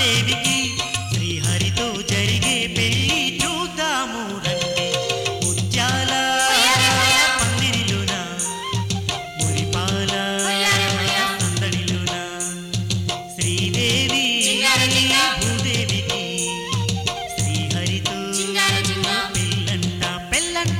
భూదేవికి శ్రీహరితో జరిగే పెళ్లి చూద్దాము రండి ముత్యాల పందిరిలోన మురిపాల సందడిలోన శ్రీదేవి భూదేవికి శ్రీహరితో పెళ్ళంట పెళ్ళంట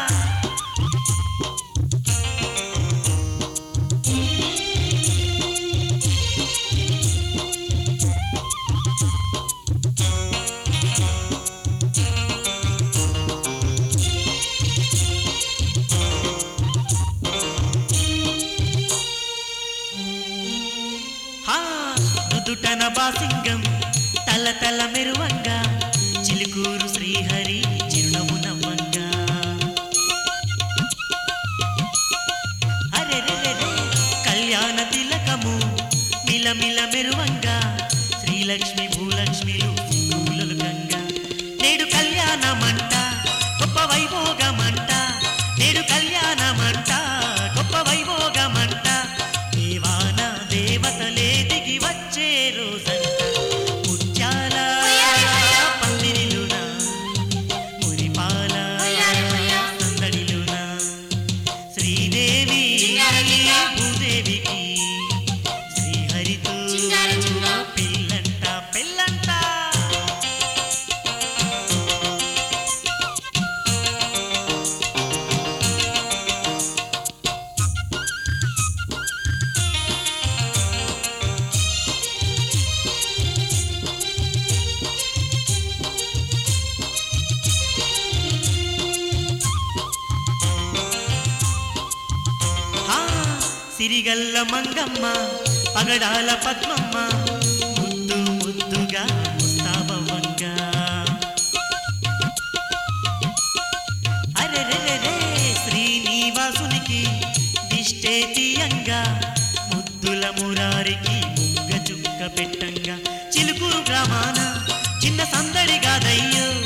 హా నుదుటన బాసింగం తల తల మెరువంగా చిలుకూరు శ్రీహరి చిరునవ్వు నవ్వంగా అరే రే రే రే, కళ్యాణ తిలకము మిలమిల మెరువంగా శ్రీలక్ష్మి భూలక్ష్మిలు సిగ్గులలుకంగా నేడు కళ్యాణమంట గొప్ప వైభోగమంట నేడు కళ్యాణమంట గొప్ప వైభోగమంట దేవాన దేవతలే దిగి వచ్చే రోజంట ముత్యాల పందిరిలున మురిపాల సందడిలున శ్రీదేవి భూదేవికి శ్రీహరితో పిల్లంట పిల్లంట హా, సిరిగల్ల మంగమ్మ పగడాల పద్మమ్మ ముద్దు ముద్దుగా ముస్తాబవ్వంగా అరెరెరెరే శ్రీనివాసునికి దిష్టే తీయంగా ముద్దుల మురారికి ముగ్గ చుక్క పెట్టంగా చిలుకూరు గ్రామాన చిన్న సందడి కాదయ్యో